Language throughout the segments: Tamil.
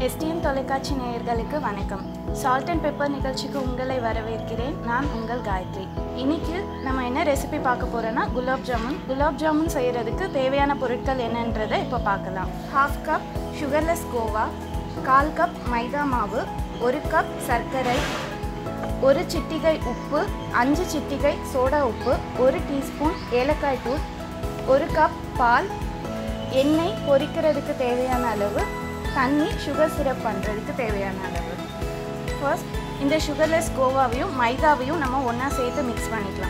எஸ்டிஎம் தொலைக்காட்சி நேயர்களுக்கு வணக்கம் சால்ட் அண்ட் பெப்பர் நிகழ்ச்சிக்கு உங்களை வரவேற்கிறேன் நான் உங்கள் காயத்ரி இன்னைக்கு நம்ம என்ன ரெசிபி பார்க்க போறோம்னா குலாப் ஜாமுன் குலாப் ஜாமுன் செய்கிறதுக்கு தேவையான பொருட்கள் என்னன்றதை இப்போ பார்க்கலாம் ஹாஃப் கப் சுகர்லெஸ் கோவா கால் கப் மைதா மாவு ஒரு கப் சர்க்கரை ஒரு சிட்டிகை உப்பு அஞ்சு சிட்டிகை சோடா உப்பு ஒரு டீஸ்பூன் ஏலக்காய் தூள் ஒரு கப் பால் எண்ணெய் பொரிக்கிறதுக்கு தேவையான அளவு தண்ணி சுகர் சிரப் பண்ணுறதுக்கு தேவையான அளவு ஃபர்ஸ்ட் இந்த சுகர்லெஸ் கோவாவையும் மைதாவையும் நம்ம ஒன்றா சேர்த்து மிக்ஸ் பண்ணிக்கலாம்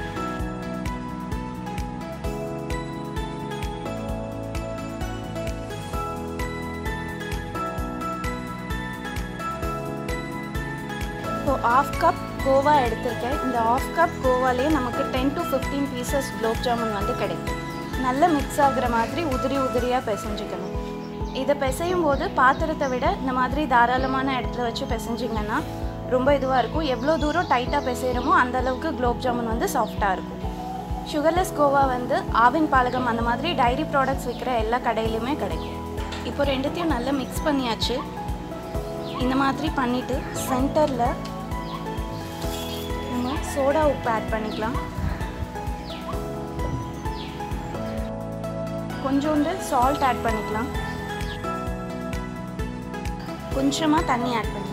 இப்போ ஆஃப் கப் கோவா எடுத்திருக்கேன் இந்த ஆஃப் கப் கோவாலே நமக்கு ten to fifteen pieces gulab jamun வந்து கிடைக்கும் நல்லா மிக்ஸ் ஆகுற மாதிரி உதிரி உதிரியாக பிசைஞ்சுக்கணும் இதை பிசையும் போது பாத்திரத்தை விட இந்த மாதிரி தாராளமான இடத்துல வச்சு பிசைஞ்சிங்கன்னா ரொம்ப இதுவாக இருக்கும் எவ்வளோ தூரம் டைட்டாக பிசைகிறோமோ அந்த அளவுக்கு குலோப் ஜாமுன் வந்து சாஃப்டாக இருக்கும் சுகர்லெஸ் கோவா வந்து ஆவின் பாலகம் அந்த மாதிரி டைரி ப்ராடக்ட்ஸ் விற்கிற எல்லா கடையிலையுமே கிடைக்கும் இப்போ ரெண்டுத்தையும் நல்லா மிக்ஸ் பண்ணியாச்சு இந்த மாதிரி பண்ணிவிட்டு சென்டரில் நம்ம சோடா உப்பு ஆட் பண்ணிக்கலாம் கொஞ்சோண்டு சால்ட் ஆட் பண்ணிக்கலாம் கொஞ்சமாக தண்ணி ஆட் பண்ணிக்கலாம்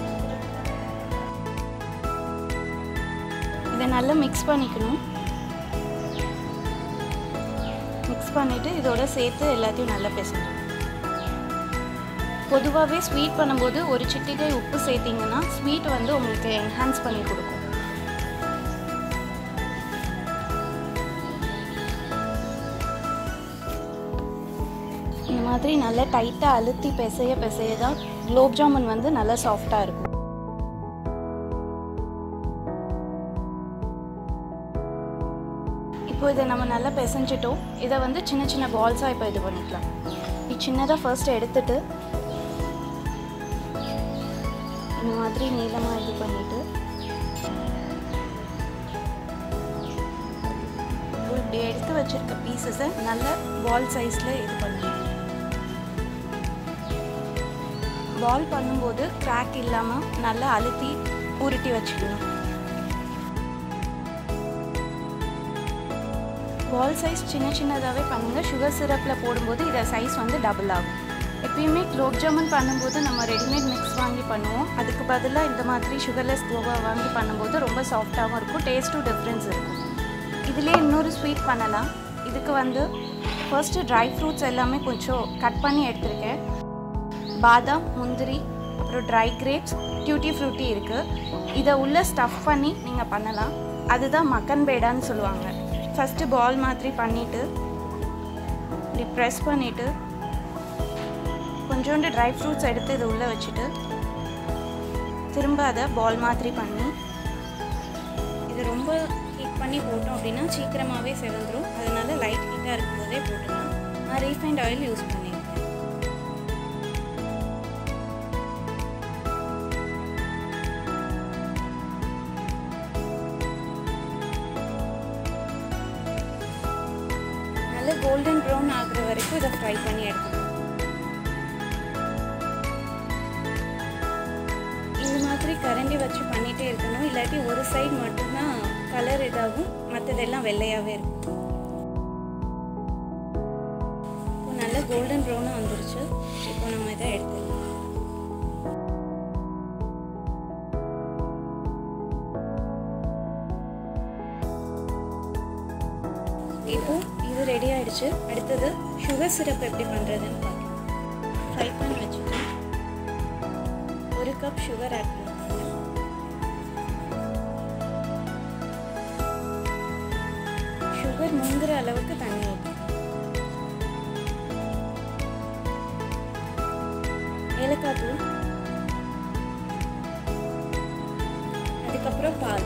இதை நல்லா மிக்ஸ் பண்ணிக்கணும் மிக்ஸ் பண்ணிவிட்டு இதோட சேர்த்து எல்லாத்தையும் நல்லா பிசைஞ்சிடும் பொதுவாகவே ஸ்வீட் பண்ணும்போது ஒரு சிட்டிகை உப்பு சேர்த்திங்கன்னா ஸ்வீட் வந்து உங்களுக்கு என்ஹான்ஸ் பண்ணி கொடுக்கும் இந்த மாதிரி நல்லா டைட்டாக அழுத்தி பிசைய பிசைய தான் குலோப் ஜாமுன் வந்து நல்லா சாஃப்டாக இருக்கும் இப்போ இதை நம்ம நல்லா பிசைஞ்சிட்டோம் இதை வந்து சின்ன சின்ன பால்ஸாக இப்போ இது பண்ணிக்கலாம் இது சின்னதாக ஃபர்ஸ்ட் எடுத்துட்டு இந்த மாதிரி நீளமாக இது பண்ணிட்டு இப்படி எடுத்து வச்சிருக்க பீசஸை நல்ல பால் சைஸில் இது பண்ணணும் பால் பண்ணும்போது கிராக் இல்லாமல் நல்லா அழுத்தி உருட்டி வச்சுக்கணும் பால் சைஸ் சின்ன சின்னதாகவே பண்ணுங்கள் சுகர் சிரப்பில் போடும்போது இதை சைஸ் வந்து டபுள் ஆகும் எப்பயுமே குலோப் ஜாமுன் பண்ணும்போது நம்ம ரெடிமேட் மிக்ஸ் வாங்கி பண்ணுவோம் அதுக்கு பதிலாக இந்த மாதிரி சுகர்லெஸ் கோவா வாங்கி பண்ணும்போது ரொம்ப சாஃப்டாகவும் இருக்கும் டேஸ்ட்டும் டிஃப்ரென்ஸ் இருக்கும் இதிலே இன்னொரு ஸ்வீட் பண்ணலாம் இதுக்கு வந்து ஃபர்ஸ்ட்டு ட்ரை ஃப்ரூட்ஸ் எல்லாமே கொஞ்சம் கட் பண்ணி எடுத்திருக்கேன் பாதாம் முந்திரி அப்புறம் ட்ரை கிரேப்ஸ் டியூட்டி ஃப்ரூட்டி இருக்குது இதை உள்ளே ஸ்டஃப் பண்ணி நீங்கள் பண்ணலாம் அதுதான் மக்கன் பேடான்னு சொல்லுவாங்க ஃபஸ்ட்டு பால் மாதிரி பண்ணிவிட்டு இப்படி ப்ரெஸ் பண்ணிவிட்டு கொஞ்சோண்டு ட்ரை ஃப்ரூட்ஸ் எடுத்து இது உள்ளே வச்சுட்டு திரும்ப அதை பால் மாதிரி பண்ணி இது ரொம்ப ஹீட் பண்ணி போட்டோம் அப்படின்னா சீக்கிரமாகவே செவந்துடும் அதனால லைட் ஹீட்டாக இருக்கும்போதே போட்டுக்கலாம் நான் ரீஃபைண்ட் ஆயில் யூஸ் பண்ணியிருக்கேன் நல்ல கோல்டன் ப்ரௌன் ஆகுற வரைக்கும் இதை ஃப்ரை பண்ணி எடுத்துக்கலாம் இந்த மாதிரி கரண்டி வச்சு பண்ணிகிட்டே இருக்கணும் இல்லாட்டி ஒரு சைடு மட்டும்தான் கலர் இதாகும் மற்றதெல்லாம் வெள்ளையாகவே இருக்கும் இப்போ நல்ல கோல்டன் ப்ரௌனாக வந்துருச்சு இப்போ நம்ம இதை எடுத்துக்கலாம் இப்போ இது ரெடி ஆயிடுச்சு அடுத்தது சுகர் சிரப் எப்படி பண்ணுறதுன்னு பார்க்கலாம் ஃப்ரை பண்ணி வச்சுட்டு ஒரு கப் சுகர் ஆட் பண்ணிக்கோங்க சுகர் முங்குற அளவுக்கு தண்ணி ஊற்றணும் ஏலக்காய் தூள் அதுக்கப்புறம் பால்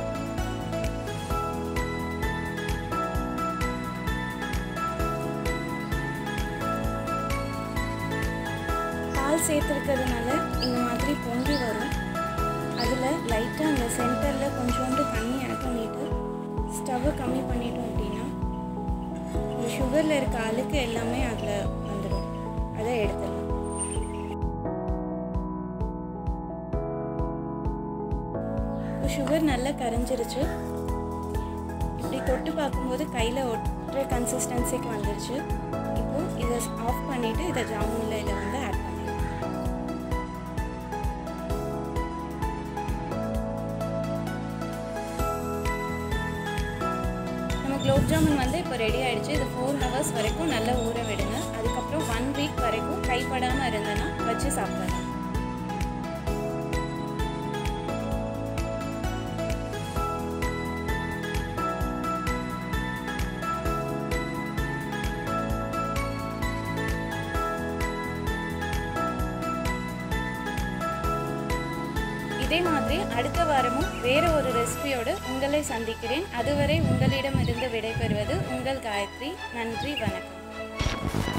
பால் சேர்த்துருக்கிறதுனால இந்த மாதிரி பொங்கி வரும் அதில் லைட்டாக அந்த சென்டரில் கொஞ்சோண்டு தண்ணி ஆட் பண்ணிவிட்டு ஸ்டவ்வை கம்மி பண்ணிட்டோம் அப்படின்னா இந்த சுகரில் இருக்க அழுக்கு எல்லாமே அதில் வந்துடும் அதை எடுத்துடலாம் இப்போ சுகர் நல்லா கரைஞ்சிருச்சு இப்படி தொட்டு பார்க்கும்போது கையில் ஒட்டுற கன்சிஸ்டன்சிக்கு வந்துருச்சு இப்போ இதை ஆஃப் பண்ணிவிட்டு இதை ஜாமுனில் இதை வந்து ஆட் பண்ணிடலாம் நம்ம குலோப் ஜாமுன் வந்து இப்போ ரெடி ஆயிடுச்சு இது ஃபோர் ஹவர்ஸ் வரைக்கும் நல்லா ஊற விடுங்க அதுக்கப்புறம் ஒன் வீக் வரைக்கும் கைப்படாமல் இருந்தேன்னா வச்சு சாப்பிடலாம் இதே மாதிரி அடுத்த வாரமும் வேற ஒரு ரெசிபியோடு உங்களை சந்திக்கிறேன் அதுவரை உங்களிடமிருந்து விடைபெறுவது உங்கள் காயத்ரி நன்றி வணக்கம்